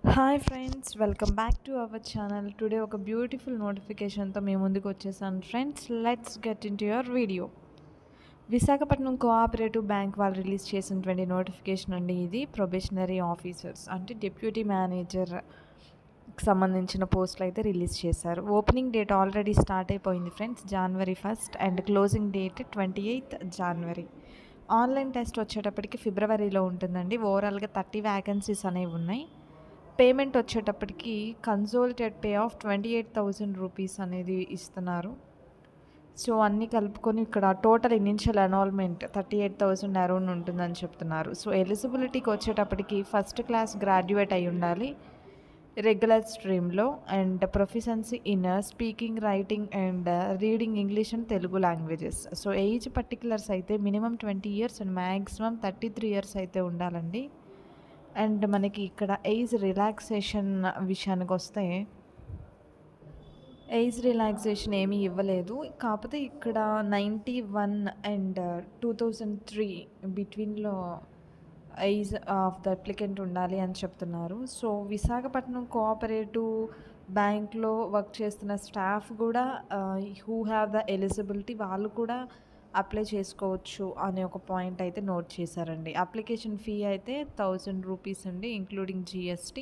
hi friends welcome back to our channel today ఒక beautiful నోటిఫికేషన్తో మేము ముందుకు వచ్చేసాను friends let's get into your video Visakhapatnam cooperative bank వాళ్ళు రిలీజ్ చేసినటువంటి నోటిఫికేషన్ అండి ఇది ప్రొబేషనరీ ఆఫీసర్స్ అంటే డిప్యూటీ మేనేజర్ సంబంధించిన పోస్టులు అయితే రిలీజ్ చేశారు ఓపెనింగ్ డేట్ ఆల్రెడీ స్టార్ట్ అయిపోయింది ఫ్రెండ్స్ జనవరి first and closing date twenty eighth జనవరి ఆన్లైన్ టెస్ట్ వచ్చేటప్పటికి ఫిబ్రవరిలో ఉంటుందండి ఓవరాల్గా థర్టీ వ్యాకెన్సీస్ అనేవి ఉన్నాయి పేమెంట్ వచ్చేటప్పటికి consolidated pay of twenty eight thousand rupees అనేది ఇస్తున్నారు సో అన్నీ కలుపుకొని ఇక్కడ total initial enrolment thirty eight thousand around ఉంటుందని చెప్తున్నారు సో ఎలిజిబిలిటీకి వచ్చేటప్పటికి ఫస్ట్ క్లాస్ గ్రాడ్యుయేట్ అయి ఉండాలి రెగ్యులర్ స్ట్రీమ్లో and proficiency in speaking writing and reading English and Telugu languages so age particulars అయితే minimum twenty years and maximum thirty three years అయితే ఉండాలండి and మనకి ఇక్కడ ఏజ్ రిలాక్సేషన్ విషయానికి వస్తే ఏజ్ రిలాక్సేషన్ ఏమీ ఇవ్వలేదు కాకపోతే ఇక్కడ ninety one and two thousand three బిట్వీన్లో ఏజ్ ఆఫ్ ద అప్లికెంట్ ఉండాలి అని చెప్తున్నారు సో విశాఖపట్నం కోఆపరేటివ్ బ్యాంక్లో వర్క్ చేస్తున్న స్టాఫ్ కూడా హూ హ్యావ్ ద ఎలిజిబిలిటీ వాళ్ళు కూడా అప్లై చేసుకోవచ్చు అనే ఒక పాయింట్ అయితే నోట్ చేశారండి అప్లికేషన్ ఫీ అయితే థౌజండ్ రూపీస్ అండి ఇంక్లూడింగ్ జిఎస్టీ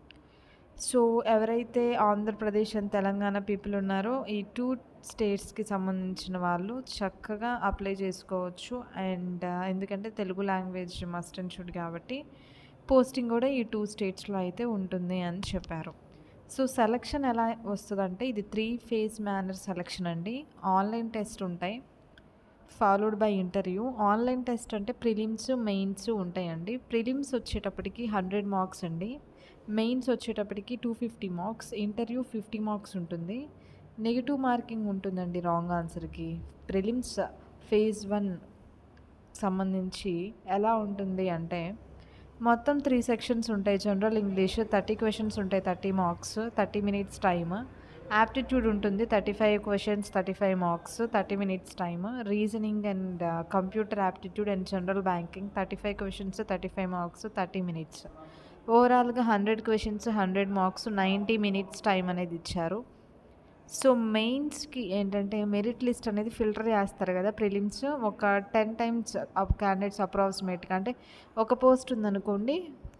సో ఎవరైతే ఆంధ్రప్రదేశ్ అండ్ తెలంగాణ పీపుల్ ఉన్నారో ఈ టూ స్టేట్స్కి సంబంధించిన వాళ్ళు చక్కగా అప్లై చేసుకోవచ్చు అండ్ ఎందుకంటే Telugu language must and should కాబట్టి పోస్టింగ్ కూడా ఈ టూ స్టేట్స్లో అయితే ఉంటుంది అని చెప్పారు సో సెలక్షన్ ఎలా వస్తుందంటే ఇది త్రీ ఫేజ్ మేనర్ సెలక్షన్ అండి ఆన్లైన్ టెస్ట్ ఉంటాయి followed by interview online test అంటే ప్రిలిమ్స్ మెయిన్స్ ఉంటాయండి ప్రిలిమ్స్ వచ్చేటప్పటికి హండ్రెడ్ మార్క్స్ అండి మెయిన్స్ వచ్చేటప్పటికి two fifty marks interview fifty marks ఉంటుంది నెగిటివ్ మార్కింగ్ ఉంటుందండి రాంగ్ ఆన్సర్కి ప్రిలిమ్స్ ఫేజ్ వన్ సంబంధించి ఎలా ఉంటుంది అంటే మొత్తం త్రీ సెక్షన్స్ ఉంటాయి జనరల్ ఇంగ్లీష్ థర్టీ క్వశ్చన్స్ ఉంటాయి thirty marks thirty minutes time aptitude ఉంటుంది thirty five questions thirty five marks thirty minutes time reasoning and computer aptitude and general banking thirty five questions thirty five marks thirty minutes ఓవరాల్గా hundred questions hundred marks ninety minutes time అనేది ఇచ్చారు so మెయిన్స్కి ఏంటంటే merit list అనేది filter చేస్తారు కదా prelims ఒక ten times candidates అప్రాక్సిమేట్గా అంటే ఒక పోస్ట్ ఉందనుకోండి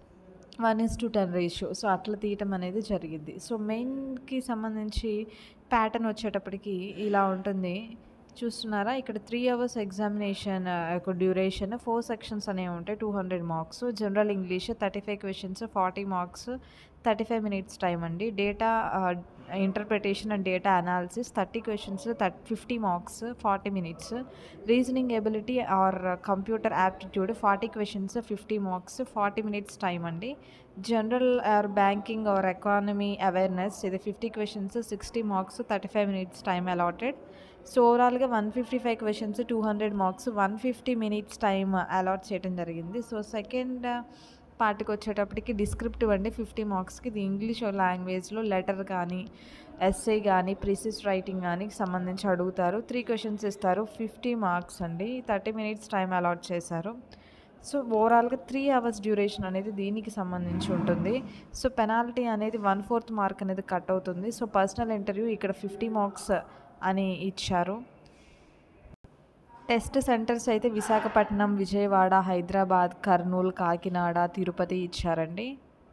one is to ten ratio so అట్లా తీయటం అనేది జరిగింది సో మెయిన్కి సంబంధించి ప్యాటర్న్ వచ్చేటప్పటికి ఇలా ఉంటుంది చూస్తున్నారా ఇక్కడ త్రీ అవర్స్ ఎగ్జామినేషన్ ఒక డ్యూరేషన్ ఫోర్ సెక్షన్స్ అనేవి ఉంటాయి two hundred marks general English thirty five questions forty marks thirty five minutes time అండి data interpretation and data analysis thirty questions thirty fifty marks forty minutes reasoning ability or computer aptitude forty questions fifty marks forty minutes time అండి general or banking or economy awareness ఇది fifty questions sixty marks thirty five minutes time allotted so ఓవరాల్గా one fifty five questions two hundred marks one fifty minutes time allot చేయడం జరిగింది so second పార్ట్కి వచ్చేటప్పటికి descriptive అండి fifty మార్క్స్కి ఇది English లాంగ్వేజ్లో లెటర్ కానీ ఎస్ఐ కానీ ప్రిసిస్ రైటింగ్ కానీ సంబంధించి అడుగుతారు త్రీ క్వశ్చన్స్ ఇస్తారు ఫిఫ్టీ మార్క్స్ అండి థర్టీ మినిట్స్ టైం అలాట్ చేశారు సో ఓవరాల్గా త్రీ అవర్స్ డ్యూరేషన్ అనేది దీనికి సంబంధించి ఉంటుంది సో పెనాల్టీ అనేది వన్ ఫోర్త్ మార్క్ అనేది కట్ అవుతుంది సో పర్సనల్ ఇంటర్వ్యూ ఇక్కడ ఫిఫ్టీ మార్క్స్ అని ఇచ్చారు టెస్ట్ సెంటర్స్ అయితే విశాఖపట్నం విజయవాడ హైదరాబాద్ కర్నూలు కాకినాడ తిరుపతి ఇచ్చారండి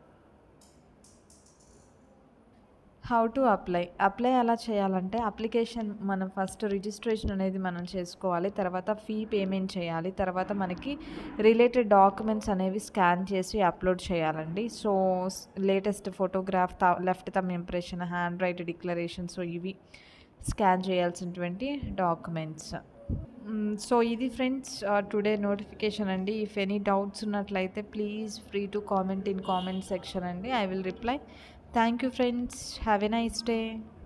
హౌ టు అప్లై అప్లై ఎలా చేయాలంటే అప్లికేషన్ మనం ఫస్ట్ రిజిస్ట్రేషన్ అనేది మనం చేసుకోవాలి తర్వాత ఫీ పేమెంట్ చేయాలి తర్వాత మనకి రిలేటెడ్ డాక్యుమెంట్స్ అనేవి స్కాన్ చేసి అప్లోడ్ చేయాలండి so latest photograph left thumb impression hand written declaration so ఇవి స్కాన్ చేయాల్సినటువంటి డాక్యుమెంట్స్ సో ఇది ఫ్రెండ్స్ టుడే నోటిఫికేషన్ అండి ఇఫ్ ఎనీ డౌట్స్ ఉన్నట్లయితే please free to comment in comment section అండి I will reply thank you friends have a nice day